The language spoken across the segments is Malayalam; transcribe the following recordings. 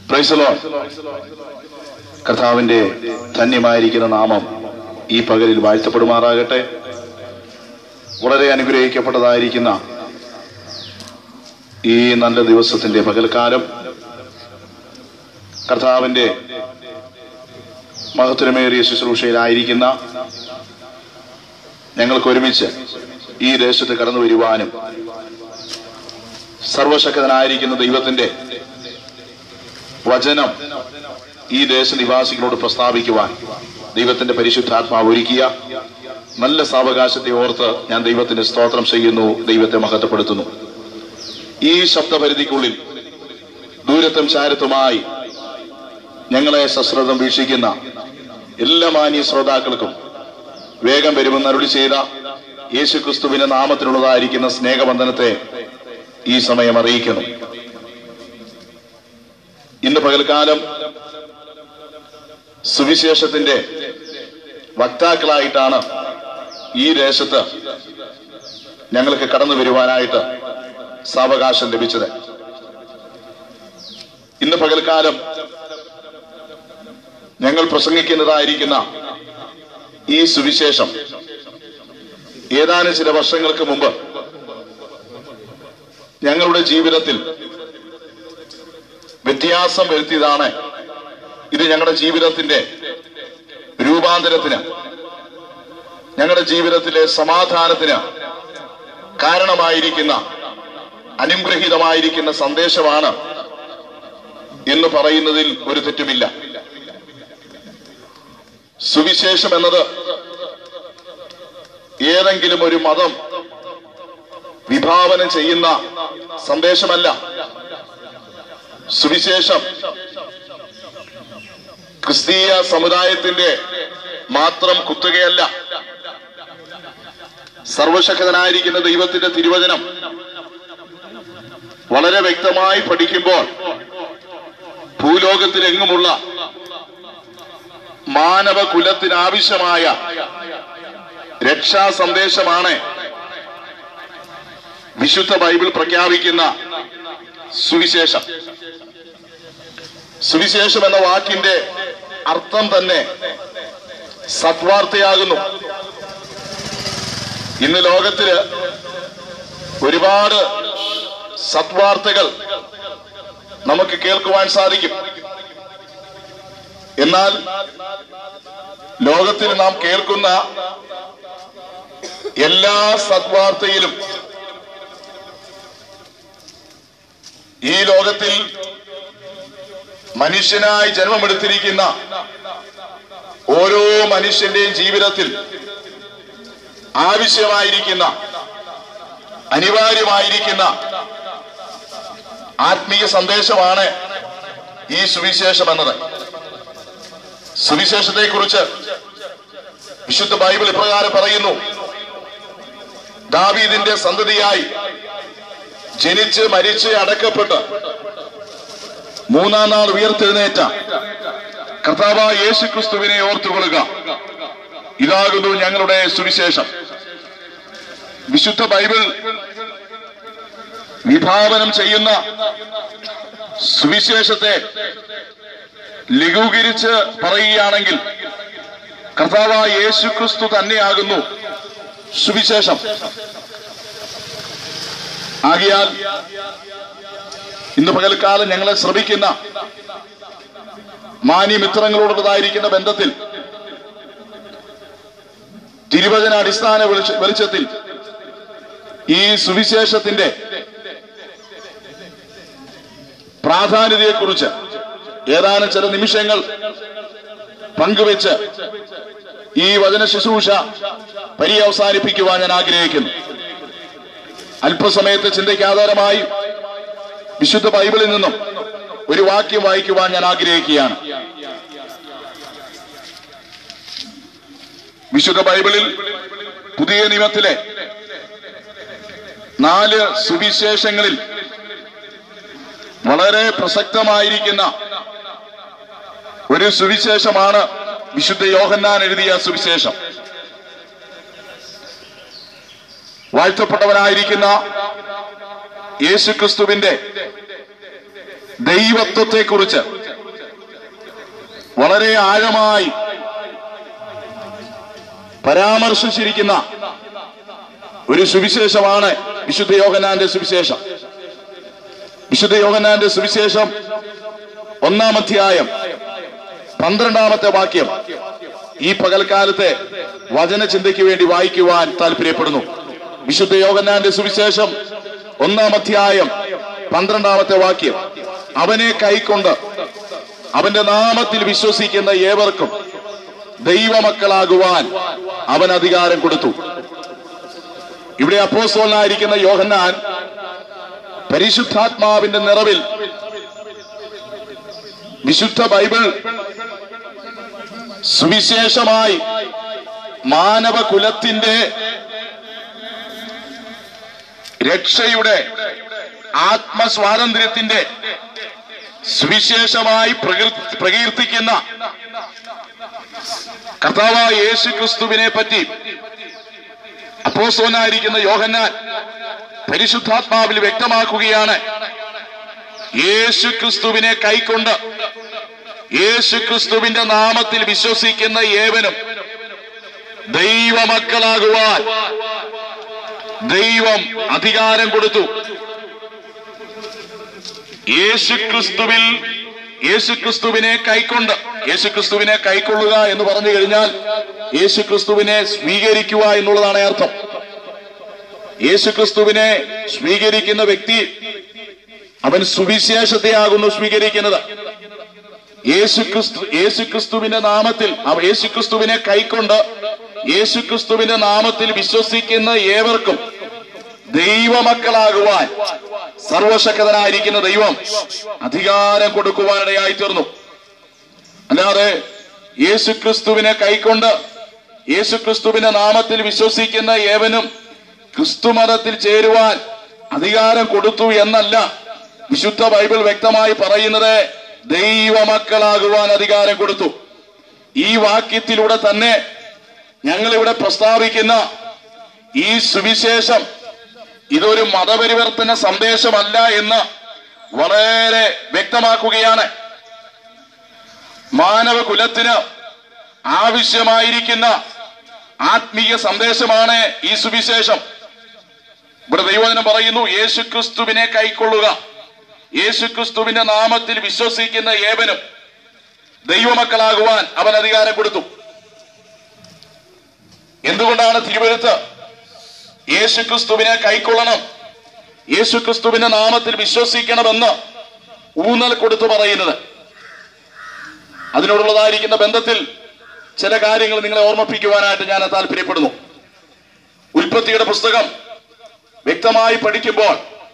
പ്രൈസലോ കർത്താവിന്റെ ധന്യമായിരിക്കുന്ന നാമം ഈ പകലിൽ വാഴ്ത്തപ്പെടുമാറാകട്ടെ വളരെ അനുഗ്രഹിക്കപ്പെട്ടതായിരിക്കുന്ന ഈ നല്ല ദിവസത്തിന്റെ പകൽക്കാലം കർത്താവിന്റെ മഹത്വമേറിയ ശുശ്രൂഷയിലായിരിക്കുന്ന ഞങ്ങൾക്ക് ഒരുമിച്ച് ഈ ദേശത്ത് കടന്നു വരുവാനും സർവശക്തനായിരിക്കുന്ന ദൈവത്തിന്റെ വചനം ഈ ദേശനിവാസികളോട് പ്രസ്താവിക്കുവാൻ ദൈവത്തിന്റെ പരിശുദ്ധാത്മാവ് ഒരുക്കിയ നല്ല സാവകാശത്തെ ഓർത്ത് ഞാൻ ദൈവത്തിന് സ്തോത്രം ചെയ്യുന്നു ദൈവത്തെ മഹത്വപ്പെടുത്തുന്നു ഈ ശബ്ദപരിധിക്കുള്ളിൽ ദൂരത്തും ചാരത്തുമായി ഞങ്ങളെ സശ്രദ്ധം വീക്ഷിക്കുന്ന എല്ലാ മാന്യ ശ്രോതാക്കൾക്കും വേഗം വരുമെന്ന് അരുളി ചെയ്ത യേശു ക്രിസ്തുവിന്റെ നാമത്തിലുള്ളതായിരിക്കുന്ന സ്നേഹബന്ധനത്തെ ഈ സമയം അറിയിക്കുന്നു ഇന്ന് പകൽക്കാലം സുവിശേഷത്തിന്റെ വക്താക്കളായിട്ടാണ് ഈ ദേശത്ത് ഞങ്ങൾക്ക് കടന്നു വരുവാനായിട്ട് സാവകാശം ലഭിച്ചത് ഇന്ന് പകൽക്കാലം ഞങ്ങൾ പ്രസംഗിക്കുന്നതായിരിക്കുന്ന ഈ സുവിശേഷം ഏതാനും ചില വർഷങ്ങൾക്ക് മുമ്പ് ഞങ്ങളുടെ ജീവിതത്തിൽ വ്യത്യാസം വരുത്തിയതാണ് ഇത് ഞങ്ങളുടെ ജീവിതത്തിന്റെ രൂപാന്തരത്തിന് ഞങ്ങളുടെ ജീവിതത്തിലെ സമാധാനത്തിന് കാരണമായിരിക്കുന്ന അനുഗ്രഹീതമായിരിക്കുന്ന സന്ദേശമാണ് എന്ന് പറയുന്നതിൽ ഒരു തെറ്റുമില്ല സുവിശേഷം എന്നത് ഏതെങ്കിലും ഒരു മതം വിഭാവനം ചെയ്യുന്ന സന്ദേശമല്ല സുവിശേഷം ക്രിസ്തീയ സമുദായത്തിന്റെ മാത്രം കുത്തുകയല്ല സർവശക്തനായിരിക്കുന്ന ദൈവത്തിന്റെ തിരുവചനം വളരെ വ്യക്തമായി പഠിക്കുമ്പോൾ ഭൂലോകത്തിലെങ്ങുമുള്ള മാനവ കുലത്തിനാവശ്യമായ രക്ഷാ സന്ദേശമാണ് വിശുദ്ധ ബൈബിൾ പ്രഖ്യാപിക്കുന്ന സുവിശേഷം സുവിശേഷം എന്ന വാക്കിന്റെ അർത്ഥം തന്നെ സത്വാർത്തയാകുന്നു ഇന്ന് ലോകത്തില് ഒരുപാട് സത്വാർത്തകൾ നമുക്ക് കേൾക്കുവാൻ സാധിക്കും എന്നാൽ ലോകത്തിൽ നാം കേൾക്കുന്ന എല്ലാ സത്വാർത്തയിലും ഈ ലോകത്തിൽ മനുഷ്യനായി ജന്മമെടുത്തിരിക്കുന്ന ഓരോ മനുഷ്യന്റെയും ജീവിതത്തിൽ ആവശ്യമായിരിക്കുന്ന അനിവാര്യമായിരിക്കുന്ന ആത്മീയ സന്ദേശമാണ് ഈ സുവിശേഷം എന്നത് സുവിശേഷത്തെ കുറിച്ച് വിശുദ്ധ ബൈബിൾ ഇപ്രകാരം പറയുന്നു ദാവീദിന്റെ സന്തതിയായി ജനിച്ച് മരിച്ച് അടക്കപ്പെട്ട് മൂന്നാം നാൾ ഉയർത്തെഴുന്നേറ്റ കർത്താവായ യേശു ക്രിസ്തുവിനെ ഓർത്തുകൊള്ളുക ഇതാകുന്നു ഞങ്ങളുടെ സുവിശേഷം വിശുദ്ധ ബൈബിൾ വിഭാവനം ചെയ്യുന്ന സുവിശേഷത്തെ ലഘൂകരിച്ച് പറയുകയാണെങ്കിൽ കർത്താവായ യേശു ക്രിസ്തു തന്നെയാകുന്നു സുവിശേഷം ആകിയാൽ ഇന്ന് പകൽക്കാലം ഞങ്ങളെ ശ്രമിക്കുന്ന മാന്യമിത്രങ്ങളോടുള്ളതായിരിക്കുന്ന ബന്ധത്തിൽ തിരുവചന അടിസ്ഥാന വെളിച്ച- വെളിച്ചത്തിൽ ഈ സുവിശേഷത്തിന്റെ പ്രാധാന്യതയെക്കുറിച്ച് ഏതാനും ചില നിമിഷങ്ങൾ പങ്കുവെച്ച് ഈ വചന ശുശ്രൂഷ പര്യവസാനിപ്പിക്കുവാൻ ഞാൻ ആഗ്രഹിക്കുന്നു അല്പസമയത്തെ ചിന്തയ്ക്ക് ആധാരമായി വിശുദ്ധ ബൈബിളിൽ നിന്നും ഒരു വാക്യം വായിക്കുവാൻ ഞാൻ ആഗ്രഹിക്കുകയാണ് വിശുദ്ധ ബൈബിളിൽ പുതിയ നിയമത്തിലെ നാല് സുവിശേഷങ്ങളിൽ വളരെ പ്രസക്തമായിരിക്കുന്ന ഒരു സുവിശേഷമാണ് വിശുദ്ധ യോഹന്നാൻ എഴുതിയ സുവിശേഷം വാഴ്ത്തപ്പെട്ടവനായിരിക്കുന്ന യേശുക്രിസ്തുവിന്റെ ദൈവത്വത്തെക്കുറിച്ച് വളരെ ആഴമായി പരാമർശിച്ചിരിക്കുന്ന ഒരു സുവിശേഷമാണ് വിശുദ്ധ യോഹനാന്റെ സുവിശേഷം വിശുദ്ധ യോഹനാന്റെ സുവിശേഷം ഒന്നാം അധ്യായം പന്ത്രണ്ടാമത്തെ വാക്യം ഈ പകൽക്കാലത്തെ വചനചിന്തയ്ക്ക് വേണ്ടി വായിക്കുവാൻ താല്പര്യപ്പെടുന്നു വിശുദ്ധ യോഹന്നാന്റെ സുവിശേഷം ഒന്നാം അധ്യായം പന്ത്രണ്ടാമത്തെ വാക്യം അവനെ കൈക്കൊണ്ട് അവന്റെ നാമത്തിൽ വിശ്വസിക്കുന്ന ഏവർക്കും ദൈവമക്കളാകുവാൻ അവൻ അധികാരം കൊടുത്തു ഇവിടെ അപ്പോസ്തലനായിരിക്കുന്ന യോഹന്നാൻ പരിശുദ്ധാത്മാവിന്റെ നിറവിൽ വിശുദ്ധ ബൈബിൾ സുവിശേഷമായി മാനവകുലത്തിന്റെ രക്ഷയുടെ ആത്മസ്വാതന്ത്ര്യത്തിന്റെ സുവിശേഷമായി പ്രകീർ- പ്രകീർത്തിക്കുന്ന കർത്താവായ യേശു ക്രിസ്തുവിനെ പറ്റി അപ്പോസ്തലനായിരിക്കുന്ന യോഹന്നാൻ പരിശുദ്ധാത്മാവിൽ വ്യക്തമാക്കുകയാണ് യേശു ക്രിസ്തുവിനെ കൈക്കൊണ്ട് യേശു ക്രിസ്തുവിന്റെ നാമത്തിൽ വിശ്വസിക്കുന്ന ഏവനും ദൈവമക്കളാകുവാൻ ദൈവം അധികാരം കൊടുത്തു യേശു ക്രിസ്തുവിൽ യേശു ക്രിസ്തുവിനെ കൈക്കൊണ്ട് യേശു ക്രിസ്തുവിനെ കൈക്കൊള്ളുക എന്ന് പറഞ്ഞു കഴിഞ്ഞാൽ യേശു ക്രിസ്തുവിനെ സ്വീകരിക്കുക എന്നുള്ളതാണ് അർത്ഥം യേശു ക്രിസ്തുവിനെ സ്വീകരിക്കുന്ന വ്യക്തി അവൻ സുവിശേഷത്തെയാകുന്നു സ്വീകരിക്കുന്നത് യേശു ക്രിസ്തു യേശു ക്രിസ്തുവിന്റെ നാമത്തിൽ അവ യേശു ക്രിസ്തുവിനെ കൈക്കൊണ്ട് യേശു ക്രിസ്തുവിന്റെ നാമത്തിൽ വിശ്വസിക്കുന്ന ഏവർക്കും ദൈവമക്കളാകുവാൻ സർവശക്തനായിരിക്കുന്ന ദൈവം അധികാരം കൊടുക്കുവാനിടയായി തീർന്നു അല്ലാതെ യേശു ക്രിസ്തുവിനെ കൈക്കൊണ്ട് യേശു ക്രിസ്തുവിന്റെ നാമത്തിൽ വിശ്വസിക്കുന്ന ഏവനും ക്രിസ്തുമതത്തിൽ ചേരുവാൻ അധികാരം കൊടുത്തു എന്നല്ല വിശുദ്ധ ബൈബിൾ വ്യക്തമായി പറയുന്നത് ദൈവമക്കളാകുവാൻ അധികാരം കൊടുത്തു ഈ വാക്യത്തിലൂടെ തന്നെ ഞങ്ങൾ ഇവിടെ പ്രസ്താവിക്കുന്ന ഈ സുവിശേഷം ഇതൊരു മതപരിവർത്തന സന്ദേശമല്ല എന്ന് വളരെ വ്യക്തമാക്കുകയാണ് മാനവകുലത്തിന് ആവശ്യമായിരിക്കുന്ന ആത്മീയ സന്ദേശമാണ് ഈ സുവിശേഷം ഇവിടെ ദൈവജനം പറയുന്നു യേശുക്രിസ്തുവിനെ കൈക്കൊള്ളുക യേശുക്രിസ്തുവിന്റെ നാമത്തിൽ വിശ്വസിക്കുന്ന ഏവനും ദൈവമക്കളാകുവാൻ അവൻ അധികാരം കൊടുത്തു എന്തുകൊണ്ടാണ് തിരുവഴുത്ത് യേശുക്രിസ്തുവിനെ കൈക്കൊള്ളണം യേശുക്രിസ്തുവിന്റെ നാമത്തിൽ വിശ്വസിക്കണമെന്ന് ഊന്നൽ കൊടുത്തു പറയുന്നത് അതിനോടുള്ളതായിരിക്കുന്ന ബന്ധത്തിൽ ചില കാര്യങ്ങൾ നിങ്ങളെ ഓർമ്മിപ്പിക്കുവാനായിട്ട് ഞാൻ താല്പര്യപ്പെടുന്നു ഉൽപ്പത്തിയുടെ പുസ്തകം വ്യക്തമായി പഠിക്കുമ്പോൾ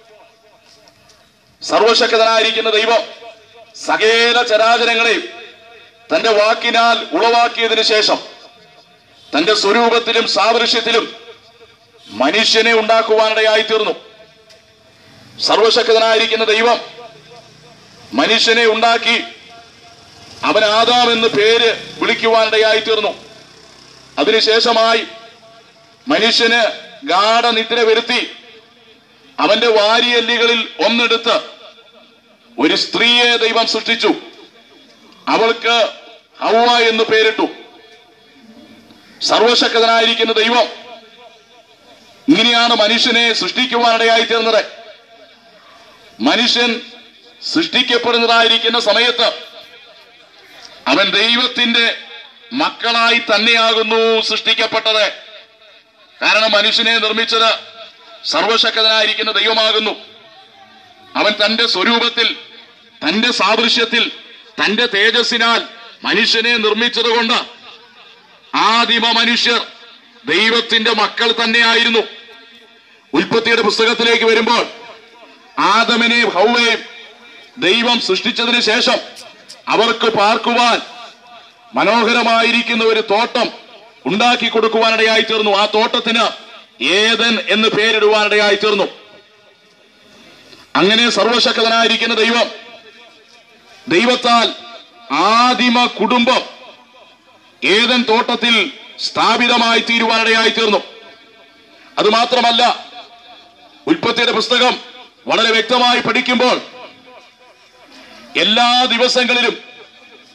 സർവശക്തനായിരിക്കുന്ന ദൈവം സകല ചരാചരങ്ങളെയും തന്റെ വാക്കിനാൽ ഉളവാക്കിയതിനു ശേഷം തന്റെ സ്വരൂപത്തിലും സാദൃശ്യത്തിലും മനുഷ്യനെ ഉണ്ടാക്കുവാനിടയായി തീർന്നു സർവശക്തനായിരിക്കുന്ന ദൈവം മനുഷ്യനെ ഉണ്ടാക്കി അവൻ ആദാം എന്ന് പേര് വിളിക്കുവാനിടയായി തീർന്നു അതിനുശേഷമായി മനുഷ്യന് ഗാഠനിദ്ര വരുത്തി അവന്റെ വാരിയല്ലികളിൽ ഒന്നെടുത്ത് ഒരു സ്ത്രീയെ ദൈവം സൃഷ്ടിച്ചു അവൾക്ക് ഹൗവ എന്ന് പേരിട്ടു സർവശക്തനായിരിക്കുന്ന ദൈവം ഇങ്ങനെയാണ് മനുഷ്യനെ സൃഷ്ടിക്കുവാനിടയായി തീർന്നത് മനുഷ്യൻ സൃഷ്ടിക്കപ്പെടുന്നതായിരിക്കുന്ന സമയത്ത് അവൻ ദൈവത്തിന്റെ മക്കളായി തന്നെയാകുന്നു സൃഷ്ടിക്കപ്പെട്ടത് കാരണം മനുഷ്യനെ നിർമ്മിച്ചത് സർവശക്തനായിരിക്കുന്ന ദൈവമാകുന്നു അവൻ തന്റെ സ്വരൂപത്തിൽ തന്റെ സാദൃശ്യത്തിൽ തന്റെ തേജസ്സിനാൽ മനുഷ്യനെ നിർമ്മിച്ചതുകൊണ്ട് ആദിമ മനുഷ്യർ ദൈവത്തിന്റെ മക്കൾ തന്നെയായിരുന്നു ഉൽപ്പത്തിയുടെ പുസ്തകത്തിലേക്ക് വരുമ്പോൾ ആദമിനെയും ഹൗവയും ദൈവം സൃഷ്ടിച്ചതിന് ശേഷം അവർക്ക് പാർക്കുവാൻ മനോഹരമായിരിക്കുന്ന ഒരു തോട്ടം ഉണ്ടാക്കി കൊടുക്കുവാനിടയായി തീർന്നു ആ തോട്ടത്തിന് ഏതൻ എന്ന് പേരിടുവാനിടയായി തീർന്നു അങ്ങനെ സർവശക്തനായിരിക്കുന്ന ദൈവം ദൈവത്താൽ ആദിമ കുടുംബം ഏതൻ തോട്ടത്തിൽ സ്ഥാപിതമായി തീരുവാനിടയായി തീർന്നു അതുമാത്രമല്ല ഉൽപ്പത്തിയുടെ പുസ്തകം വളരെ വ്യക്തമായി പഠിക്കുമ്പോൾ എല്ലാ ദിവസങ്ങളിലും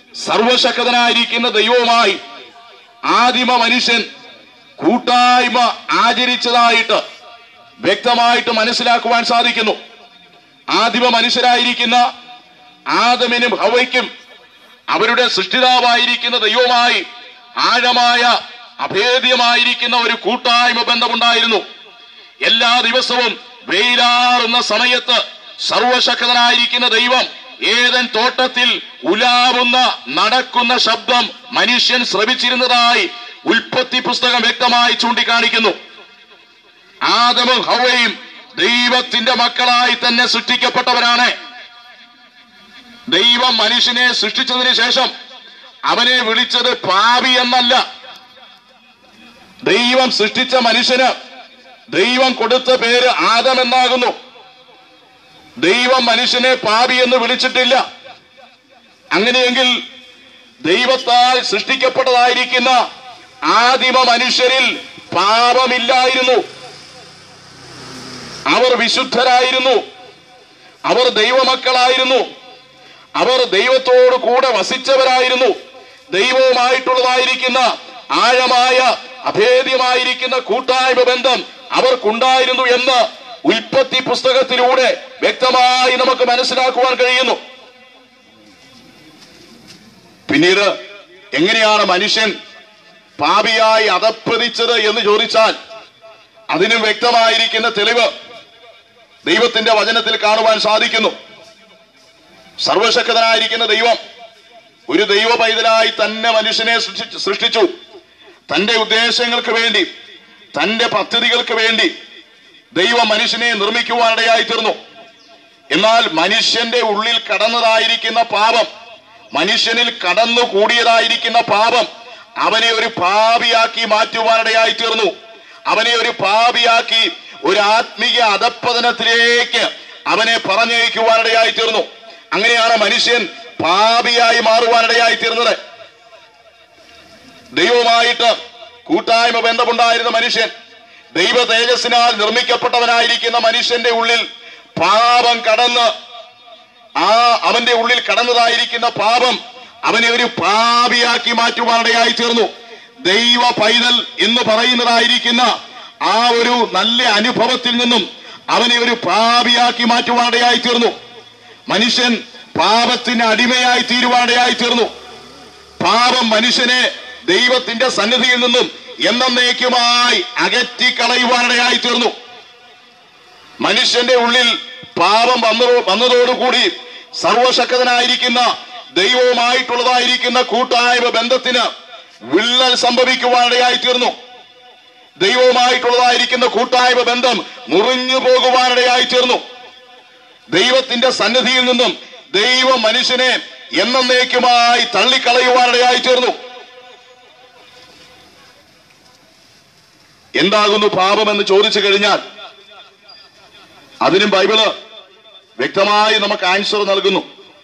സർവശക്തനായിരിക്കുന്ന ദൈവവുമായി ആദിമ മനുഷ്യൻ കൂട്ടായ്മ ആചരിച്ചതായിട്ട് വ്യക്തമായിട്ട് മനസ്സിലാക്കുവാൻ സാധിക്കുന്നു ആദിമ മനുഷ്യരായിരിക്കുന്ന ആദമിനും ഹവയ്ക്കും അവരുടെ സൃഷ്ടിതാവായിരിക്കുന്ന ദൈവവുമായി ആഴമായ അഭേദ്യമായിരിക്കുന്ന ഒരു കൂട്ടായ്മ ബന്ധമുണ്ടായിരുന്നു എല്ലാ ദിവസവും വെയിലാറുന്ന സമയത്ത് സർവശക്തനായിരിക്കുന്ന ദൈവം ഏതൻ തോട്ടത്തിൽ ഉലാവുന്ന നടക്കുന്ന ശബ്ദം മനുഷ്യൻ ശ്രവിച്ചിരുന്നതായി ഉൽപ്പത്തി പുസ്തകം വ്യക്തമായി ചൂണ്ടിക്കാണിക്കുന്നു ആദമും ഹവയും ദൈവത്തിന്റെ മക്കളായി തന്നെ സൃഷ്ടിക്കപ്പെട്ടവരാണ് ദൈവം മനുഷ്യനെ സൃഷ്ടിച്ചതിന് ശേഷം അവനെ വിളിച്ചത് പാപി എന്നല്ല ദൈവം സൃഷ്ടിച്ച മനുഷ്യന് ദൈവം കൊടുത്ത പേര് ആദം എന്നാകുന്നു ദൈവം മനുഷ്യനെ പാപി എന്ന് വിളിച്ചിട്ടില്ല അങ്ങനെയെങ്കിൽ ദൈവത്താൽ സൃഷ്ടിക്കപ്പെട്ടതായിരിക്കുന്ന ആദിമ മനുഷ്യരിൽ പാപമില്ലായിരുന്നു അവർ വിശുദ്ധരായിരുന്നു അവർ ദൈവമക്കളായിരുന്നു അവർ ദൈവത്തോട് കൂടെ വസിച്ചവരായിരുന്നു ദൈവവുമായിട്ടുള്ളതായിരിക്കുന്ന ആഴമായ അഭേദ്യമായിരിക്കുന്ന കൂട്ടായ്മ ബന്ധം അവർക്കുണ്ടായിരുന്നു എന്ന് ഉൽപ്പത്തി പുസ്തകത്തിലൂടെ വ്യക്തമായി നമുക്ക് മനസ്സിലാക്കുവാൻ കഴിയുന്നു പിന്നീട് എങ്ങനെയാണ് മനുഷ്യൻ പാപിയായി അധപ്പതിച്ചത് എന്ന് ചോദിച്ചാൽ അതിനും വ്യക്തമായിരിക്കുന്ന തെളിവ് ദൈവത്തിന്റെ വചനത്തിൽ കാണുവാൻ സാധിക്കുന്നു സർവശക്തനായിരിക്കുന്ന ദൈവം ഒരു ദൈവ പൈതലായി തന്നെ മനുഷ്യനെ സൃഷ്ടിച്ചു- സൃഷ്ടിച്ചു തന്റെ ഉദ്ദേശങ്ങൾക്ക് വേണ്ടി തന്റെ പദ്ധതികൾക്ക് വേണ്ടി ദൈവം മനുഷ്യനെ നിർമ്മിക്കുവാനിടയായി തീർന്നു എന്നാൽ മനുഷ്യന്റെ ഉള്ളിൽ കടന്നതായിരിക്കുന്ന പാപം മനുഷ്യനിൽ കടന്നു കൂടിയതായിരിക്കുന്ന പാപം അവനെ ഒരു പാപിയാക്കി മാറ്റുവാനിടയായി തീർന്നു അവനെ ഒരു പാപിയാക്കി ഒരു ആത്മീയ അധപ്പതനത്തിലേക്ക് അവനെ പറഞ്ഞയക്കുവാനിടയായി തീർന്നു അങ്ങനെയാണ് മനുഷ്യൻ പാപിയായി മാറുവാനിടയായി തീർന്നത് ദൈവവുമായിട്ട് കൂട്ടായ്മ ബന്ധമുണ്ടായിരുന്ന മനുഷ്യൻ ദൈവ തേജസ്സിനാൽ നിർമ്മിക്കപ്പെട്ടവനായിരിക്കുന്ന മനുഷ്യന്റെ ഉള്ളിൽ പാപം കടന്ന് ആ അവന്റെ ഉള്ളിൽ കടന്നതായിരിക്കുന്ന പാപം അവനെ ഒരു പാപിയാക്കി മാറ്റുവാനിടയായി തീർന്നു ദൈവ പൈതൽ എന്ന് പറയുന്നതായിരിക്കുന്ന ആ ഒരു നല്ല അനുഭവത്തിൽ നിന്നും അവനെ ഒരു പാപിയാക്കി മാറ്റുവാനിടയായി തീർന്നു മനുഷ്യൻ പാപത്തിന് അടിമയായി തീരുവാനിടയായി തീർന്നു പാപം മനുഷ്യനെ ദൈവത്തിന്റെ സന്നിധിയിൽ നിന്നും എന്നേക്കുമായി അകറ്റിക്കളയുവാനിടയായി തീർന്നു മനുഷ്യന്റെ ഉള്ളിൽ പാപം വന്നു വന്നതോടുകൂടി സർവശക്തനായിരിക്കുന്ന ദൈവവുമായിട്ടുള്ളതായിരിക്കുന്ന കൂട്ടായ്മ ബന്ധത്തിന് വിള്ളൽ സംഭവിക്കുവാനിടയായി തീർന്നു ദൈവവുമായിട്ടുള്ളതായിരിക്കുന്ന കൂട്ടായ്മ ബന്ധം മുറിഞ്ഞു പോകുവാനിടയായി തീർന്നു ദൈവത്തിന്റെ സന്നിധിയിൽ നിന്നും ദൈവം മനുഷ്യനെ എന്നേക്കുമായി തള്ളിക്കളയുവാനിടയായി തീർന്നു എന്താകുന്നു പാപമെന്ന് ചോദിച്ചു കഴിഞ്ഞാൽ അതിനും ബൈബിള് വ്യക്തമായി നമുക്ക് ആൻസർ നൽകുന്നു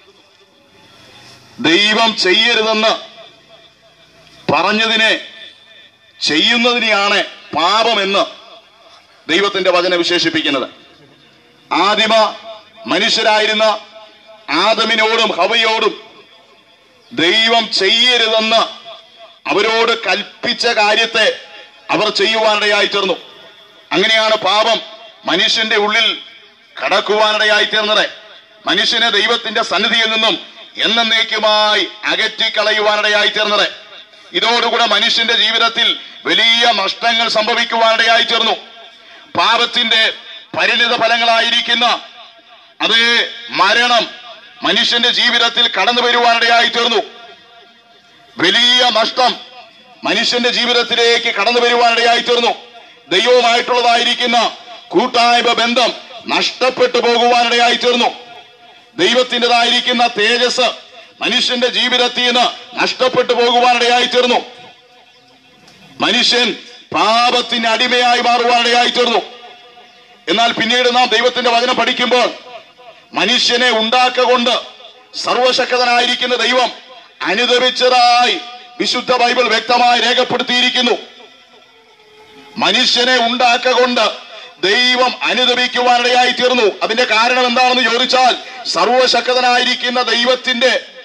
ദൈവം ചെയ്യരുതെന്ന് പറഞ്ഞതിനെ ചെയ്യുന്നതിനെയാണ് പാപമെന്ന് ദൈവത്തിന്റെ വചന വിശേഷിപ്പിക്കുന്നത് ആദിമ മനുഷ്യരായിരുന്ന ആദമിനോടും ഹവയോടും ദൈവം ചെയ്യരുതെന്ന് അവരോട് കൽപ്പിച്ച കാര്യത്തെ അവർ ചെയ്യുവാനിടയായി തീർന്നു അങ്ങനെയാണ് പാപം മനുഷ്യന്റെ ഉള്ളിൽ കടക്കുവാനിടയായി തീർന്നത് മനുഷ്യനെ ദൈവത്തിന്റെ സന്നിധിയിൽ നിന്നും എന്നേക്കുമായി അകറ്റിക്കളയുവാനിടയായി തീർന്നത് ഇതോടുകൂടെ മനുഷ്യന്റെ ജീവിതത്തിൽ വലിയ നഷ്ടങ്ങൾ സംഭവിക്കുവാനിടയായി തീർന്നു പാപത്തിന്റെ പരിണിത ഫലങ്ങളായിരിക്കുന്ന അത് മരണം മനുഷ്യന്റെ ജീവിതത്തിൽ കടന്നു വരുവാനിടയായി തീർന്നു വലിയ നഷ്ടം മനുഷ്യന്റെ ജീവിതത്തിലേക്ക് കടന്നു വരുവാനിടയായി തീർന്നു ദൈവവുമായിട്ടുള്ളതായിരിക്കുന്ന കൂട്ടായ്മ ബന്ധം നഷ്ടപ്പെട്ടു പോകുവാനിടയായി തീർന്നു ദൈവത്തിൻ്റെതായിരിക്കുന്ന തേജസ് മനുഷ്യന്റെ ജീവിതത്തിൽ നിന്ന് നഷ്ടപ്പെട്ടു പോകുവാനിടയായി തീർന്നു മനുഷ്യൻ പാപത്തിന് അടിമയായി മാറുവാനിടയായി തീർന്നു എന്നാൽ പിന്നീട് നാം ദൈവത്തിന്റെ വചനം പഠിക്കുമ്പോൾ മനുഷ്യനെ ഉണ്ടാക്കൊണ്ട് സർവശക്തനായിരിക്കുന്ന ദൈവം അനുദപിച്ചതായി വിശുദ്ധ ബൈബിൾ വ്യക്തമായി രേഖപ്പെടുത്തിയിരിക്കുന്നു മനുഷ്യനെ ഉണ്ടാക്കൊണ്ട് ദൈവം അനുദപിക്കുവാനിടയായി തീർന്നു അതിന്റെ കാരണം എന്താണെന്ന് ചോദിച്ചാൽ സർവശക്തനായിരിക്കുന്ന ദൈവത്തിന്റെ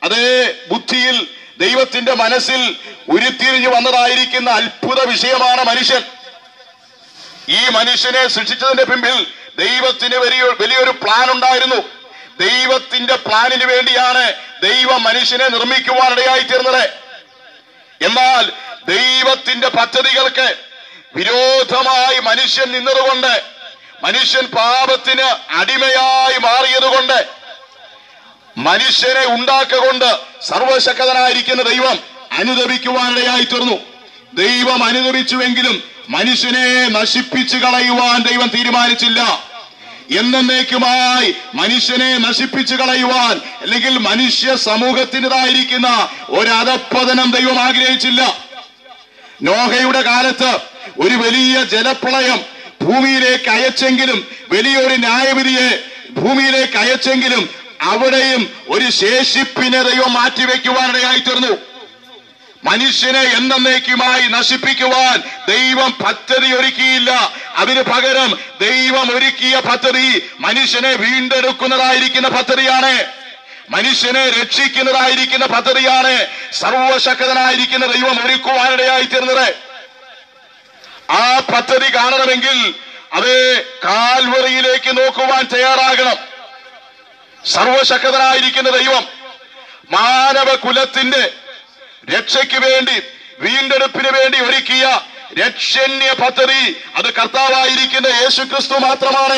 അതേ ബുദ്ധിയിൽ ദൈവത്തിന്റെ മനസ്സിൽ ഉരുത്തിരിഞ്ഞു വന്നതായിരിക്കുന്ന അത്ഭുത വിഷയമാണ് മനുഷ്യൻ ഈ മനുഷ്യനെ സൃഷ്ടിച്ചതിന്റെ പിമ്പിൽ ദൈവത്തിന് വലിയ വലിയൊരു പ്ലാൻ ഉണ്ടായിരുന്നു ദൈവത്തിന്റെ പ്ലാനിന് വേണ്ടിയാണ് ദൈവം മനുഷ്യനെ നിർമ്മിക്കുവാനിടയായി തീർന്നത് എന്നാൽ ദൈവത്തിന്റെ പദ്ധതികൾക്ക് വിരോധമായി മനുഷ്യൻ നിന്നതുകൊണ്ട് മനുഷ്യൻ പാപത്തിന് അടിമയായി മാറിയതുകൊണ്ട് മനുഷ്യനെ ഉണ്ടാക്കൊണ്ട് സർവശക്തനായിരിക്കുന്ന ദൈവം അനുദപിക്കുവാനിടയായി തീർന്നു ദൈവം അനുദപിച്ചുവെങ്കിലും മനുഷ്യനെ നശിപ്പിച്ചു കളയുവാൻ ദൈവം തീരുമാനിച്ചില്ല എന്നേക്കുമായി മനുഷ്യനെ നശിപ്പിച്ചു കളയുവാൻ അല്ലെങ്കിൽ മനുഷ്യ സമൂഹത്തിൻ്റെതായിരിക്കുന്ന ഒരധപ്പതനം ദൈവം ആഗ്രഹിച്ചില്ല നോഹയുടെ കാലത്ത് ഒരു വലിയ ജലപ്രളയം ഭൂമിയിലേക്ക് അയച്ചെങ്കിലും വലിയൊരു ന്യായവിധിയെ ഭൂമിയിലേക്ക് അയച്ചെങ്കിലും അവിടെയും ഒരു ശേഷിപ്പിനെ ദൈവം മാറ്റിവെക്കുവാനിടയായി തീർന്നു മനുഷ്യനെ എന്നേക്കുമായി നശിപ്പിക്കുവാൻ ദൈവം പദ്ധതി ഒരുക്കിയില്ല അതിന് പകരം ദൈവം ഒരുക്കിയ പദ്ധതി മനുഷ്യനെ വീണ്ടെടുക്കുന്നതായിരിക്കുന്ന പദ്ധതിയാണ് മനുഷ്യനെ രക്ഷിക്കുന്നതായിരിക്കുന്ന പദ്ധതിയാണ് സർവശക്തനായിരിക്കുന്ന ദൈവം ഒരുക്കുവാനിടയായി തീർന്നത് ആ പദ്ധതി കാണണമെങ്കിൽ അത് കാൽവറിയിലേക്ക് നോക്കുവാൻ തയ്യാറാകണം സർവശക്തനായിരിക്കുന്ന ദൈവം മാനവ കുലത്തിന്റെ രക്ഷയ്ക്ക് വേണ്ടി വീണ്ടെടുപ്പിന് വേണ്ടി ഒരുക്കിയ രക്ഷണ്യ പദ്ധതി അത് കർത്താവായിരിക്കുന്ന യേശുക്രിസ്തു മാത്രമാണ്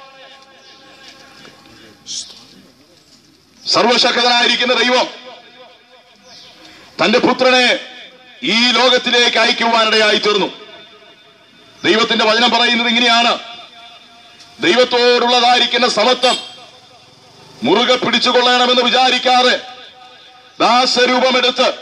സർവശക്തനായിരിക്കുന്ന ദൈവം തന്റെ പുത്രനെ ഈ ലോകത്തിലേക്ക് അയക്കുവാനിടയായി തീർന്നു ദൈവത്തിന്റെ വചനം പറയുന്നത് ഇങ്ങനെയാണ് ദൈവത്തോടുള്ളതായിരിക്കുന്ന സമത്വം മുറുകെ പിടിച്ചുകൊള്ളണമെന്ന് വിചാരിക്കാതെ ദാസരൂപമെടുത്ത്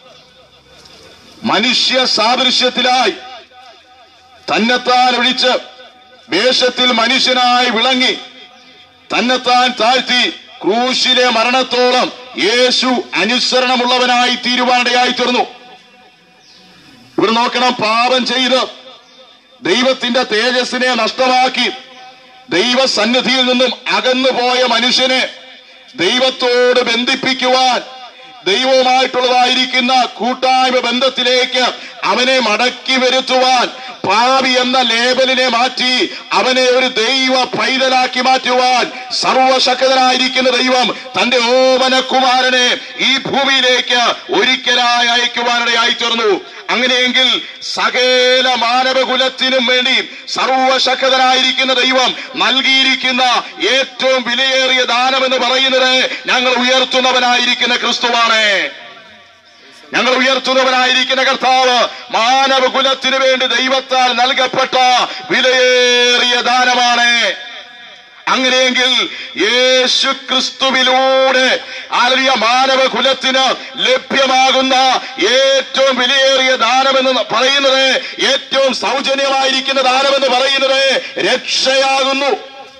മനുഷ്യ സാദൃശ്യത്തിലായി തന്നെത്താൻ ഒഴിച്ച് വേഷത്തിൽ മനുഷ്യനായി വിളങ്ങി തന്നെത്താൻ താഴ്ത്തി ക്രൂശിലെ മരണത്തോളം യേശു അനുസരണമുള്ളവനായി തീരുവാനിടയായി തീർന്നു ഇവിടെ നോക്കണം പാപം ചെയ്ത് ദൈവത്തിന്റെ തേജസ്സിനെ നഷ്ടമാക്കി ദൈവസന്നിധിയിൽ നിന്നും അകന്നുപോയ മനുഷ്യനെ ദൈവത്തോട് ബന്ധിപ്പിക്കുവാൻ ദൈവവുമായിട്ടുള്ളതായിരിക്കുന്ന കൂട്ടായ്മ ബന്ധത്തിലേക്ക് അവനെ മടക്കി വരുത്തുവാൻ പാവി എന്ന ലേബലിനെ മാറ്റി അവനെ ഒരു ദൈവ പൈതലാക്കി മാറ്റുവാൻ സർവശക്തനായിരിക്കുന്ന ദൈവം തന്റെ ഓമനകുമാരനെ ഈ ഭൂമിയിലേക്ക് ഒരിക്കലായി അയക്കുവാനിടയായി തീർന്നു അങ്ങനെയെങ്കിൽ സകല മാനവകുലത്തിനും വേണ്ടി സർവശക്തനായിരിക്കുന്ന ദൈവം നൽകിയിരിക്കുന്ന ഏറ്റവും വിലയേറിയ ദാനമെന്ന് പറയുന്നത് ഞങ്ങൾ ഉയർത്തുന്നവനായിരിക്കുന്ന ക്രിസ്തുവാണ് ഞങ്ങൾ ഉയർത്തുന്നവനായിരിക്കുന്ന കർത്താവ് മാനവകുലത്തിനു വേണ്ടി ദൈവത്താൽ നൽകപ്പെട്ട വിലയേറിയ ദാനമാണ് അങ്ങനെയെങ്കിൽ യേശു ക്രിസ്തുവിലൂടെ ആലറിയ മാനവകുലത്തിന് ലഭ്യമാകുന്ന ഏറ്റവും വിലയേറിയ ദാനമെന്ന് പറയുന്നത് ഏറ്റവും സൗജന്യമായിരിക്കുന്ന ദാനമെന്ന് പറയുന്നത് രക്ഷയാകുന്നു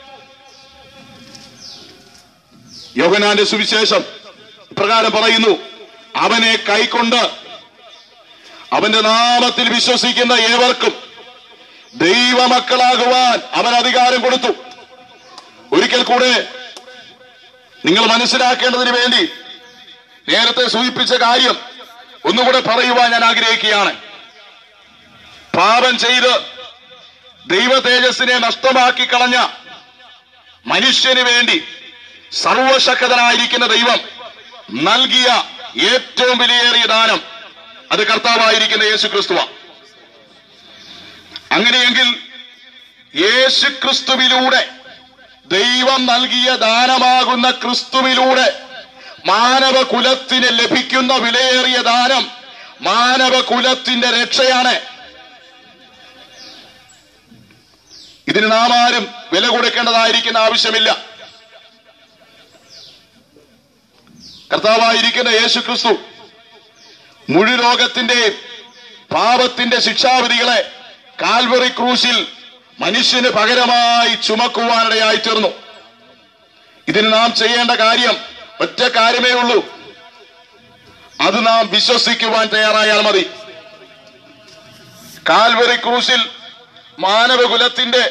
യോഹനാന്റെ സുവിശേഷം പ്രകാരം പറയുന്നു അവനെ കൈക്കൊണ്ട് അവന്റെ നാമത്തിൽ വിശ്വസിക്കുന്ന ഏവർക്കും ദൈവമക്കളാകുവാൻ അവൻ അധികാരം കൊടുത്തു ഒരിക്കൽ കൂടെ നിങ്ങൾ മനസ്സിലാക്കേണ്ടതിന് വേണ്ടി നേരത്തെ സൂചിപ്പിച്ച കാര്യം ഒന്നുകൂടെ പറയുവാൻ ഞാൻ ആഗ്രഹിക്കുകയാണ് പാപം ചെയ്ത് ദൈവ തേജസ്സിനെ നഷ്ടമാക്കി കളഞ്ഞ മനുഷ്യന് വേണ്ടി സർവശക്തനായിരിക്കുന്ന ദൈവം നൽകിയ ഏറ്റവും വിലയേറിയ ദാനം അത് കർത്താവായിരിക്കുന്ന യേശു ക്രിസ്തുവ അങ്ങനെയെങ്കിൽ യേശു ക്രിസ്തുവിലൂടെ ദൈവം നൽകിയ ദാനമാകുന്ന ക്രിസ്തുവിലൂടെ മാനവ കുലത്തിന് ലഭിക്കുന്ന വിലയേറിയ ദാനം മാനവ കുലത്തിന്റെ രക്ഷയാണ് ഇതിന് നാം ആരും വില കൊടുക്കേണ്ടതായിരിക്കുന്ന ആവശ്യമില്ല കർത്താവായിരിക്കുന്ന യേശു ക്രിസ്തു മുഴു ലോകത്തിന്റെ പാപത്തിന്റെ ശിക്ഷാവിധികളെ കാൽവറി ക്രൂശിൽ മനുഷ്യന് പകരമായി ചുമക്കുവാനിടയായി തീർന്നു ഇതിന് നാം ചെയ്യേണ്ട കാര്യം ഒറ്റ കാര്യമേ ഉള്ളൂ അത് നാം വിശ്വസിക്കുവാൻ തയ്യാറായാൽ മതി കാൽവറി ക്രൂശിൽ മാനവകുലത്തിന്റെ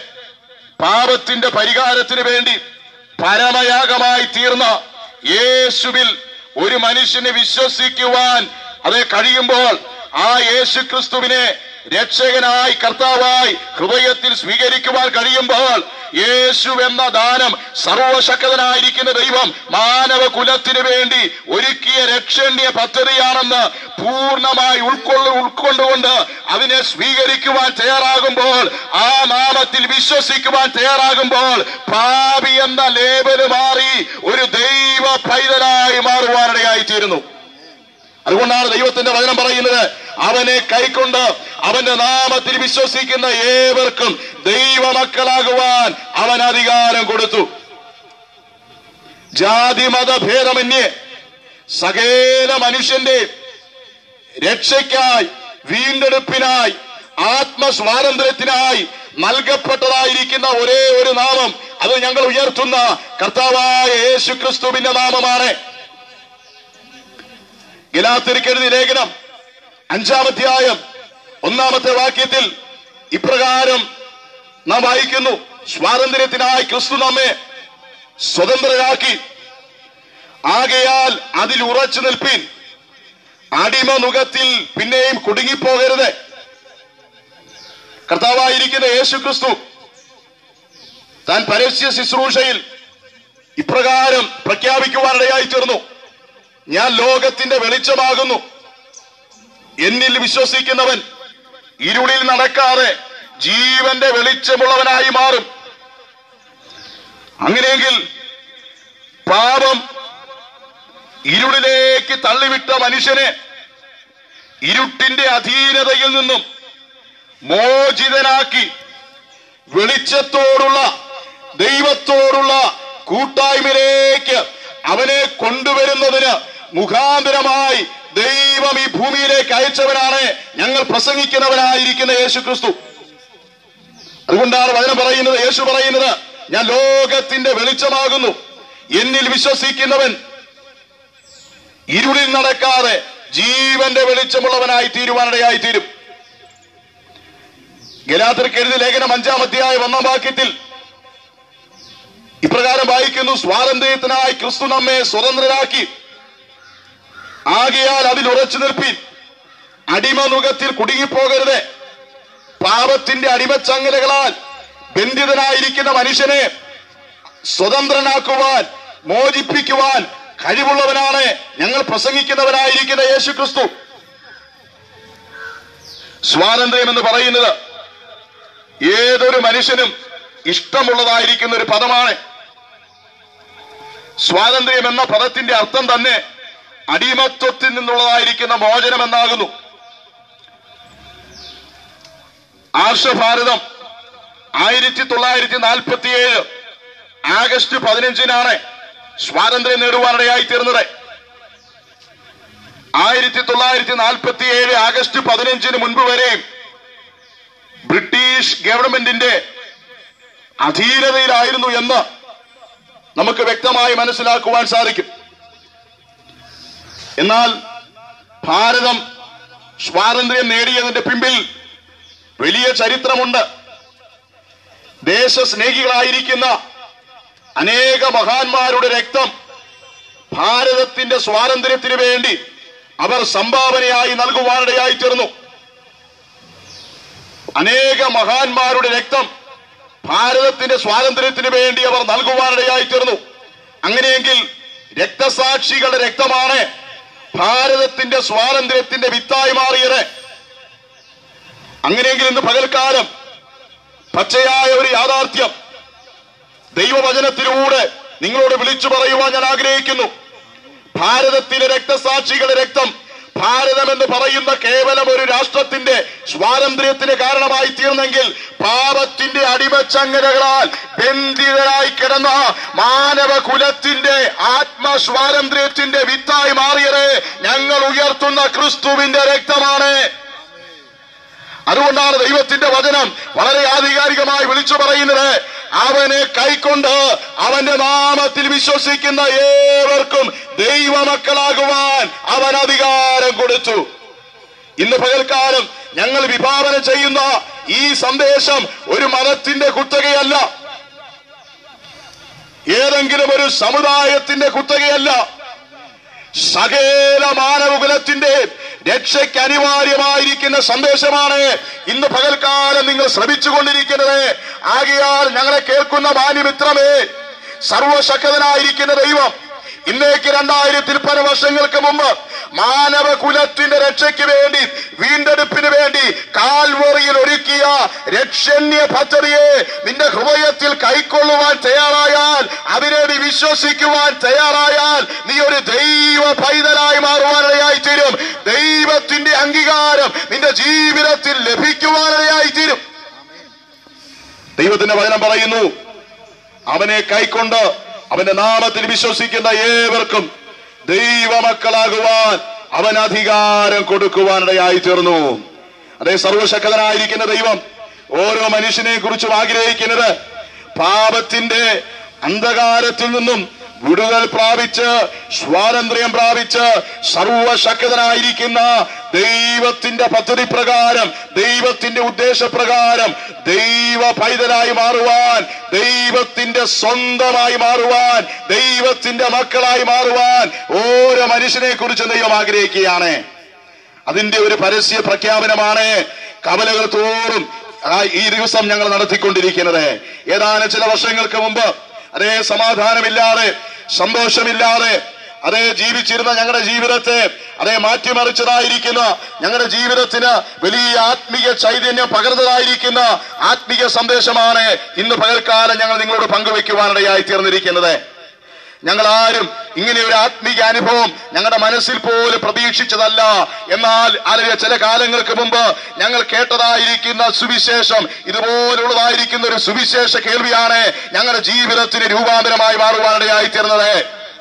പാപത്തിന്റെ പരിഹാരത്തിന് വേണ്ടി പരമയാഗമായി തീർന്ന യേശുവിൽ ഒരു മനുഷ്യന് വിശ്വസിക്കുവാൻ അത് കഴിയുമ്പോൾ ആ യേശു ക്രിസ്തുവിനെ രക്ഷകനായി കർത്താവായി ഹൃദയത്തിൽ സ്വീകരിക്കുവാൻ കഴിയുമ്പോൾ യേശു എന്ന ദാനം സർവശക്തനായിരിക്കുന്ന ദൈവം മാനവ കുലത്തിന് വേണ്ടി ഒരുക്കിയ രക്ഷണ്യ പദ്ധതിയാണെന്ന് പൂർണ്ണമായി ഉൾക്കൊള്ളു ഉൾക്കൊണ്ടുകൊണ്ട് അതിനെ സ്വീകരിക്കുവാൻ തയ്യാറാകുമ്പോൾ ആ നാമത്തിൽ വിശ്വസിക്കുവാൻ തയ്യാറാകുമ്പോൾ പാപി എന്ന ലേബല് മാറി ഒരു ദൈവ പൈതലായി മാറുവാനിടയായി തീരുന്നു അതുകൊണ്ടാണ് ദൈവത്തിന്റെ വചനം പറയുന്നത് അവനെ കൈക്കൊണ്ട് അവന്റെ നാമത്തിൽ വിശ്വസിക്കുന്ന ഏവർക്കും ദൈവമക്കളാകുവാൻ അവൻ അധികാരം കൊടുത്തു ജാതി മത ഭേദമന്യേ സകല മനുഷ്യന്റെ രക്ഷയ്ക്കായി വീണ്ടെടുപ്പിനായി ആത്മസ്വാതന്ത്ര്യത്തിനായി നൽകപ്പെട്ടതായിരിക്കുന്ന ഒരേ ഒരു നാമം അത് ഞങ്ങൾ ഉയർത്തുന്ന കർത്താവായ യേശു ക്രിസ്തുവിന്റെ നാമമാണ് ഗലാത്തിരിക്കരുതി ലേഖനം അഞ്ചാമധ്യായം ഒന്നാമത്തെ വാക്യത്തിൽ ഇപ്രകാരം നാം വായിക്കുന്നു സ്വാതന്ത്ര്യത്തിനായി ക്രിസ്തു നമ്മെ സ്വതന്ത്രരാക്കി ആകയാൽ അതിൽ ഉറച്ചു നിൽപ്പിൻ അടിമ നുഖത്തിൽ പിന്നെയും കുടുങ്ങിപ്പോകരുത് കർത്താവായിരിക്കുന്ന യേശു ക്രിസ്തു താൻ പരസ്യ ശുശ്രൂഷയിൽ ഇപ്രകാരം പ്രഖ്യാപിക്കുവാനിടയായി തീർന്നു ഞാൻ ലോകത്തിന്റെ വെളിച്ചമാകുന്നു എന്നിൽ വിശ്വസിക്കുന്നവൻ ഇരുളിൽ നടക്കാതെ ജീവന്റെ വെളിച്ചമുള്ളവനായി മാറും അങ്ങനെയെങ്കിൽ പാപം ഇരുളിലേക്ക് തള്ളിവിട്ട മനുഷ്യനെ ഇരുട്ടിന്റെ അധീനതയിൽ നിന്നും മോചിതനാക്കി വെളിച്ചത്തോടുള്ള ദൈവത്തോടുള്ള കൂട്ടായ്മയിലേക്ക് അവനെ കൊണ്ടുവരുന്നതിന് മുഖാന്തരമായി ദൈവം ഈ ഭൂമിയിലേക്ക് അയച്ചവനാണ് ഞങ്ങൾ പ്രസംഗിക്കുന്നവനായിരിക്കുന്ന യേശു ക്രിസ്തു അതുകൊണ്ടാണ് വചനം പറയുന്നത് യേശു പറയുന്നത് ഞാൻ ലോകത്തിന്റെ വെളിച്ചമാകുന്നു എന്നിൽ വിശ്വസിക്കുന്നവൻ ഇരുളിൽ നടക്കാതെ ജീവന്റെ വെളിച്ചമുള്ളവനായി തീരുവാനിടയായി തീരും ഗലാത്തർക്ക് എഴുതി ലേഖനം അഞ്ചാം അധ്യായ ഒന്നാം വാക്യത്തിൽ ഇപ്രകാരം വായിക്കുന്നു സ്വാതന്ത്ര്യത്തിനായി ക്രിസ്തു നമ്മെ സ്വതന്ത്രരാക്കി ആകയാൽ അതിൽ ഉറച്ചു നിർപ്പി അടിമനുഖത്തിൽ കുടുങ്ങിപ്പോകരുത് പാപത്തിന്റെ അടിമച്ചങ്ങലകളാൽ ബന്ധിതനായിരിക്കുന്ന മനുഷ്യനെ സ്വതന്ത്രനാക്കുവാൻ മോചിപ്പിക്കുവാൻ കഴിവുള്ളവനാണ് ഞങ്ങൾ പ്രസംഗിക്കുന്നവനായിരിക്കുന്ന യേശു ക്രിസ്തു സ്വാതന്ത്ര്യം എന്ന് പറയുന്നത് ഏതൊരു മനുഷ്യനും ഇഷ്ടമുള്ളതായിരിക്കുന്ന ഒരു പദമാണ് സ്വാതന്ത്ര്യം എന്ന പദത്തിന്റെ അർത്ഥം തന്നെ അടിമത്വത്തിൽ നിന്നുള്ളതായിരിക്കുന്ന മോചനം എന്നാകുന്നു ആർഷഭാരതം ആയിരത്തി തൊള്ളായിരത്തി നാൽപ്പത്തിയേഴ് ആഗസ്റ്റ് പതിനഞ്ചിനാണ് സ്വാതന്ത്ര്യം നേടുവാനിടയായി തീർന്നത് ആയിരത്തി തൊള്ളായിരത്തി നാൽപ്പത്തിയേഴ് ആഗസ്റ്റ് പതിനഞ്ചിന് മുൻപ് വരെ ബ്രിട്ടീഷ് ഗവൺമെന്റിന്റെ അധീനതയിലായിരുന്നു എന്ന് നമുക്ക് വ്യക്തമായി മനസ്സിലാക്കുവാൻ സാധിക്കും എന്നാൽ ഭാരതം സ്വാതന്ത്ര്യം നേടിയതിന്റെ പിമ്പിൽ വലിയ ചരിത്രമുണ്ട് ദേശസ്നേഹികളായിരിക്കുന്ന അനേക മഹാന്മാരുടെ രക്തം ഭാരതത്തിന്റെ സ്വാതന്ത്ര്യത്തിന് വേണ്ടി അവർ സംഭാവനയായി നൽകുവാനിടയായി തീർന്നു അനേക മഹാന്മാരുടെ രക്തം ഭാരതത്തിന്റെ സ്വാതന്ത്ര്യത്തിന് വേണ്ടി അവർ നൽകുവാനിടയായി തീർന്നു അങ്ങനെയെങ്കിൽ രക്തസാക്ഷികളുടെ രക്തമാണ് ഭാരതത്തിന്റെ സ്വാതന്ത്ര്യത്തിന്റെ വിത്തായി മാറിയത് അങ്ങനെയെങ്കിൽ ഇന്ന് പകൽക്കാലം പച്ചയായ ഒരു യാഥാർത്ഥ്യം ദൈവവചനത്തിലൂടെ നിങ്ങളോട് വിളിച്ചു പറയുവാൻ ഞാൻ ആഗ്രഹിക്കുന്നു ഭാരതത്തിലെ രക്തസാക്ഷികളുടെ രക്തം ഭാരതം എന്ന് പറയുന്ന കേവലം ഒരു രാഷ്ട്രത്തിന്റെ സ്വാതന്ത്ര്യത്തിന് കാരണമായി തീർന്നെങ്കിൽ പാപത്തിന്റെ അടിമച്ചങ്ങലകളാൽ ബന്ധിതരായി കിടന്ന മാനവ കുലത്തിന്റെ ആത്മസ്വാതന്ത്ര്യത്തിന്റെ വിത്തായി മാറിയത് ഞങ്ങൾ ഉയർത്തുന്ന ക്രിസ്തുവിന്റെ രക്തമാണ് അതുകൊണ്ടാണ് ദൈവത്തിന്റെ വചനം വളരെ ആധികാരികമായി വിളിച്ചു പറയുന്നത് അവനെ കൈക്കൊണ്ട് അവന്റെ നാമത്തിൽ വിശ്വസിക്കുന്ന ഏവർക്കും ദൈവമക്കളാകുവാൻ അവൻ അധികാരം കൊടുത്തു ഇന്ന് പകൽക്കാലം ഞങ്ങൾ വിഭാവന ചെയ്യുന്ന ഈ സന്ദേശം ഒരു മതത്തിന്റെ കുത്തകയല്ല ഏതെങ്കിലും ഒരു സമുദായത്തിന്റെ കുത്തകയല്ല സകല മാനവകുലത്തിന്റെ രക്ഷയ്ക്ക് അനിവാര്യമായിരിക്കുന്ന സന്ദേശമാണ് ഇന്ന് പകൽക്കാലം നിങ്ങൾ ശ്രമിച്ചുകൊണ്ടിരിക്കുന്നത് ആകയാൽ ഞങ്ങളെ കേൾക്കുന്ന മാന്യമിത്രമേ സർവശക്തനായിരിക്കുന്ന ദൈവം ഇന്നേക്ക് രണ്ടായിരത്തിൽ പല വർഷങ്ങൾക്ക് മുമ്പ് മാനവകുലത്തിന്റെ രക്ഷയ്ക്ക് വേണ്ടി വീണ്ടെടുപ്പിന് വേണ്ടി കാൽവറിയിൽ ഒരുക്കിയ രക്ഷണ്യ പദ്ധതിയെ നിന്റെ ഹൃദയത്തിൽ കൈക്കൊള്ളുവാൻ തയ്യാറായാൽ അതിനെ നീ വിശ്വസിക്കുവാൻ തയ്യാറായാൽ നീ ഒരു ദൈവ പൈതലായി മാറുവാനിടയായി തീരും ദൈവത്തിന്റെ അംഗീകാരം നിന്റെ ജീവിതത്തിൽ ലഭിക്കുവാനിടയായി തീരും ദൈവത്തിന്റെ വചനം പറയുന്നു അവനെ കൈക്കൊണ്ട് അവന്റെ നാമത്തിൽ വിശ്വസിക്കുന്ന ഏവർക്കും ദൈവമക്കളാകുവാൻ അവൻ അധികാരം കൊടുക്കുവാനിടയായി തീർന്നു അതേ സർവശക്തനായിരിക്കുന്ന ദൈവം ഓരോ മനുഷ്യനെ കുറിച്ചും ആഗ്രഹിക്കുന്നത് പാപത്തിന്റെ അന്ധകാരത്തിൽ നിന്നും വിടുതൽ പ്രാപിച്ച് സ്വാതന്ത്ര്യം പ്രാപിച്ച് സർവശക്തനായിരിക്കുന്ന ദൈവത്തിന്റെ പദ്ധതി പ്രകാരം ദൈവത്തിന്റെ ഉദ്ദേശപ്രകാരം ദൈവ പൈതലായി മാറുവാൻ ദൈവത്തിന്റെ സ്വന്തമായി മാറുവാൻ ദൈവത്തിന്റെ മക്കളായി മാറുവാൻ ഓരോ മനുഷ്യനെ കുറിച്ച് ദൈവം ആഗ്രഹിക്കുകയാണ് അതിന്റെ ഒരു പരസ്യ പ്രഖ്യാപനമാണ് കവലകൾ തോറും ആ ഈ ദിവസം ഞങ്ങൾ നടത്തിക്കൊണ്ടിരിക്കുന്നത് ഏതാനും ചില വർഷങ്ങൾക്ക് മുമ്പ് അതേ സമാധാനമില്ലാതെ സന്തോഷമില്ലാതെ അതേ ജീവിച്ചിരുന്ന ഞങ്ങളുടെ ജീവിതത്തെ അതേ മാറ്റിമറിച്ചതായിരിക്കുന്ന ഞങ്ങളുടെ ജീവിതത്തിന് വലിയ ആത്മീയ ചൈതന്യം പകർന്നതായിരിക്കുന്ന ആത്മീയ സന്ദേശമാണ് ഇന്ന് പകൽക്കാലം ഞങ്ങൾ നിങ്ങളോട് പങ്കുവെക്കുവാനിടയായി തീർന്നിരിക്കുന്നത് ഞങ്ങൾ ആരും ഇങ്ങനെ ഒരു ആത്മീയ അനുഭവം ഞങ്ങളുടെ മനസ്സിൽ പോലും പ്രതീക്ഷിച്ചതല്ല എന്നാൽ അല്ലെങ്കിൽ ചില കാലങ്ങൾക്ക് മുമ്പ് ഞങ്ങൾ കേട്ടതായിരിക്കുന്ന സുവിശേഷം ഇതുപോലുള്ളതായിരിക്കുന്ന ഒരു സുവിശേഷ കേൾവിയാണ് ഞങ്ങളുടെ ജീവിതത്തിന് രൂപാന്തരമായി മാറുവാനിടയായി തീർന്നത്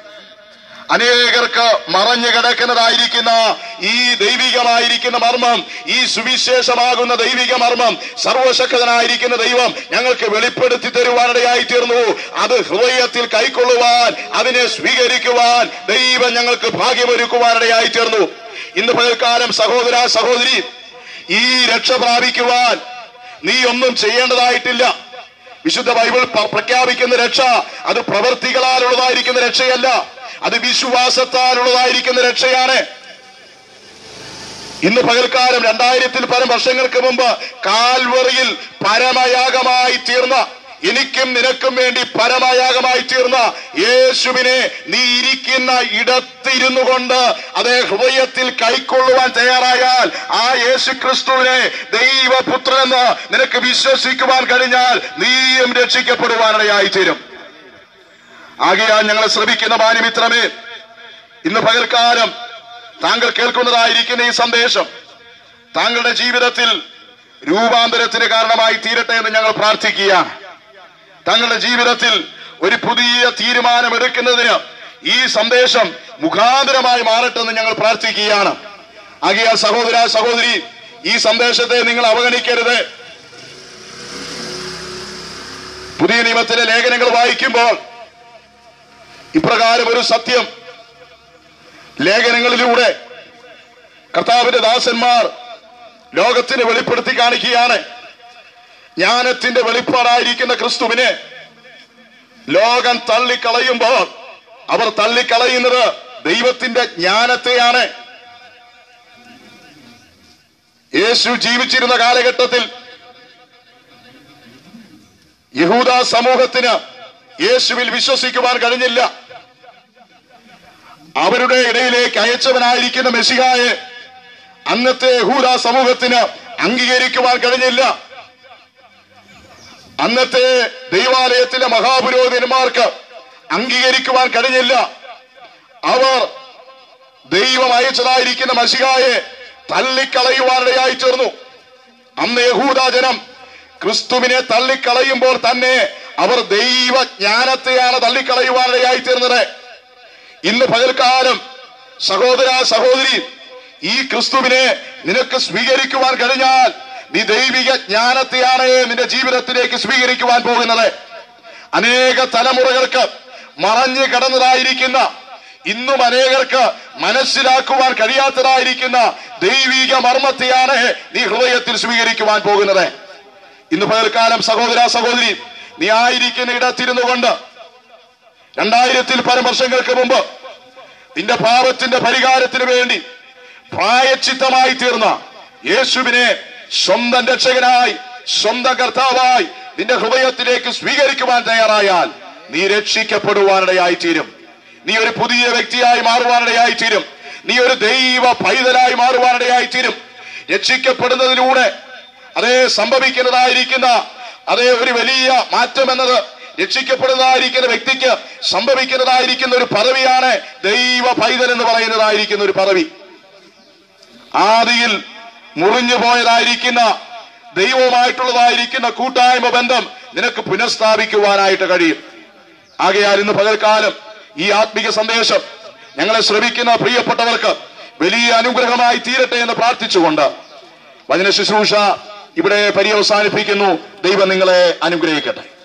അനേകർക്ക് മറഞ്ഞു കിടക്കുന്നതായിരിക്കുന്ന ഈ ദൈവികമായിരിക്കുന്ന മർമ്മം ഈ സുവിശേഷമാകുന്ന ദൈവിക മർമ്മം സർവശക്തനായിരിക്കുന്ന ദൈവം ഞങ്ങൾക്ക് വെളിപ്പെടുത്തി തരുവാനിടയായി തീർന്നു അത് ഹൃദയത്തിൽ കൈക്കൊള്ളുവാൻ അതിനെ സ്വീകരിക്കുവാൻ ദൈവം ഞങ്ങൾക്ക് ഭാഗ്യമൊരുക്കുവാനിടയായി തീർന്നു ഇന്ന് പകൽക്കാലം സഹോദര സഹോദരി ഈ രക്ഷ പ്രാപിക്കുവാൻ നീ ഒന്നും ചെയ്യേണ്ടതായിട്ടില്ല വിശുദ്ധ ബൈബിൾ പ- പ്രഖ്യാപിക്കുന്ന രക്ഷ അത് പ്രവർത്തികളാലുള്ളതായിരിക്കുന്ന രക്ഷയല്ല അത് വിശ്വാസത്താലുള്ളതായിരിക്കുന്ന രക്ഷയാണ് ഇന്ന് പകൽക്കാലം രണ്ടായിരത്തിൽ പരം വർഷങ്ങൾക്ക് മുമ്പ് കാൽവറിയിൽ പരമയാഗമായി തീർന്ന എനിക്കും നിനക്കും വേണ്ടി പരമയാഗമായി തീർന്ന യേശുവിനെ നീ ഇരിക്കുന്ന ഇടത്തിരുന്നു കൊണ്ട് അതേ ഹൃദയത്തിൽ കൈക്കൊള്ളുവാൻ തയ്യാറായാൽ ആ യേശു ക്രിസ്തുവിനെ ദൈവപുത്രനെന്ന് നിനക്ക് വിശ്വസിക്കുവാൻ കഴിഞ്ഞാൽ നീയും രക്ഷിക്കപ്പെടുവാനിടയായി തീരും ആകയാൽ ഞങ്ങളെ ശ്രമിക്കുന്ന മാനിമിത്രമേ ഇന്ന് പകൽക്കാലം താങ്കൾ കേൾക്കുന്നതായിരിക്കുന്ന ഈ സന്ദേശം താങ്കളുടെ ജീവിതത്തിൽ രൂപാന്തരത്തിന് കാരണമായി തീരട്ടെ എന്ന് ഞങ്ങൾ പ്രാർത്ഥിക്കുകയാണ് താങ്കളുടെ ജീവിതത്തിൽ ഒരു പുതിയ തീരുമാനമെടുക്കുന്നതിന് ഈ സന്ദേശം മുഖാന്തരമായി മാറട്ടെ എന്ന് ഞങ്ങൾ പ്രാർത്ഥിക്കുകയാണ് ആകയാൽ സഹോദര സഹോദരി ഈ സന്ദേശത്തെ നിങ്ങൾ അവഗണിക്കരുത് പുതിയ നിയമത്തിലെ ലേഖനങ്ങൾ വായിക്കുമ്പോൾ ഇപ്രകാരം ഒരു സത്യം ലേഖനങ്ങളിലൂടെ കർത്താവിന്റെ ദാസന്മാർ ലോകത്തിന് വെളിപ്പെടുത്തി കാണിക്കുകയാണ് ജ്ഞാനത്തിന്റെ വെളിപ്പാടായിരിക്കുന്ന ക്രിസ്തുവിനെ ലോകം തള്ളിക്കളയുമ്പോൾ അവർ തള്ളിക്കളയുന്നത് ദൈവത്തിന്റെ ജ്ഞാനത്തെയാണ് യേശു ജീവിച്ചിരുന്ന കാലഘട്ടത്തിൽ യഹൂദ സമൂഹത്തിന് യേശുവിൽ വിശ്വസിക്കുവാൻ കഴിഞ്ഞില്ല അവരുടെ ഇടയിലേക്ക് അയച്ചവനായിരിക്കുന്ന മെസ്സിഹായെ അന്നത്തെ യഹൂദ സമൂഹത്തിന് അംഗീകരിക്കുവാൻ കഴിഞ്ഞില്ല അന്നത്തെ ദൈവാലയത്തിലെ മഹാപുരോഹിതന്മാർക്ക് അംഗീകരിക്കുവാൻ കഴിഞ്ഞില്ല അവർ ദൈവം അയച്ചതായിരിക്കുന്ന മഷികായെ തള്ളിക്കളയുവാനിടയായി ചേർന്നു അന്ന് യഹൂദ ജനം ക്രിസ്തുവിനെ തള്ളിക്കളയുമ്പോൾ തന്നെ അവർ ദൈവജ്ഞാനത്തെയാണ് തള്ളിക്കളയുവാനിടയായി തീർന്നത് ഇന്ന് പകൽക്കാലം സഹോദര സഹോദരി ഈ ക്രിസ്തുവിനെ നിനക്ക് സ്വീകരിക്കുവാൻ കഴിഞ്ഞാൽ നീ ദൈവിക ജ്ഞാനത്തെയാണ് നിന്റെ ജീവിതത്തിലേക്ക് സ്വീകരിക്കുവാൻ പോകുന്നത് അനേക തലമുറകൾക്ക് മറഞ്ഞു കിടന്നതായിരിക്കുന്ന ഇന്നും അനേകർക്ക് മനസ്സിലാക്കുവാൻ കഴിയാത്തതായിരിക്കുന്ന ദൈവിക മർമ്മത്തെയാണ് നീ ഹൃദയത്തിൽ സ്വീകരിക്കുവാൻ പോകുന്നത് ഇന്ന് പകൽക്കാലം സഹോദര സഹോദരി നീ ആയിരിക്കുന്ന ഇടത്തിരുന്നു കൊണ്ട് രണ്ടായിരത്തിൽ പല വർഷങ്ങൾക്ക് മുമ്പ് നിന്റെ പാപത്തിന്റെ പരിഹാരത്തിന് വേണ്ടി പ്രായച്ചിത്തമായി തീർന്ന യേശുവിനെ സ്വന്തം രക്ഷകനായി സ്വന്തം കർത്താവായി നിന്റെ ഹൃദയത്തിലേക്ക് സ്വീകരിക്കുവാൻ തയ്യാറായാൽ നീ രക്ഷിക്കപ്പെടുവാനിടയായി തീരും നീ ഒരു പുതിയ വ്യക്തിയായി മാറുവാനിടയായി തീരും നീ ഒരു ദൈവ പൈതലായി മാറുവാനിടയായി തീരും രക്ഷിക്കപ്പെടുന്നതിലൂടെ അതേ സംഭവിക്കുന്നതായിരിക്കുന്ന അതേ ഒരു വലിയ മാറ്റം എന്നത് രക്ഷിക്കപ്പെടുന്നതായിരിക്കുന്ന വ്യക്തിക്ക് സംഭവിക്കുന്നതായിരിക്കുന്ന ഒരു പദവിയാണ് ദൈവ പൈതൽ എന്ന് പറയുന്നതായിരിക്കുന്ന ഒരു പദവി ആദിയിൽ മുറിഞ്ഞു പോയതായിരിക്കുന്ന ദൈവവുമായിട്ടുള്ളതായിരിക്കുന്ന കൂട്ടായ്മ ബന്ധം നിനക്ക് പുനഃസ്ഥാപിക്കുവാനായിട്ട് കഴിയും ആകയാൽ ഇന്ന് പകൽക്കാലം ഈ ആത്മിക സന്ദേശം ഞങ്ങളെ ശ്രമിക്കുന്ന പ്രിയപ്പെട്ടവർക്ക് വലിയ അനുഗ്രഹമായി തീരട്ടെ എന്ന് പ്രാർത്ഥിച്ചുകൊണ്ട് വചന ശുശ്രൂഷ ഇവിടെ പര്യവസാനിപ്പിക്കുന്നു ദൈവം നിങ്ങളെ അനുഗ്രഹിക്കട്ടെ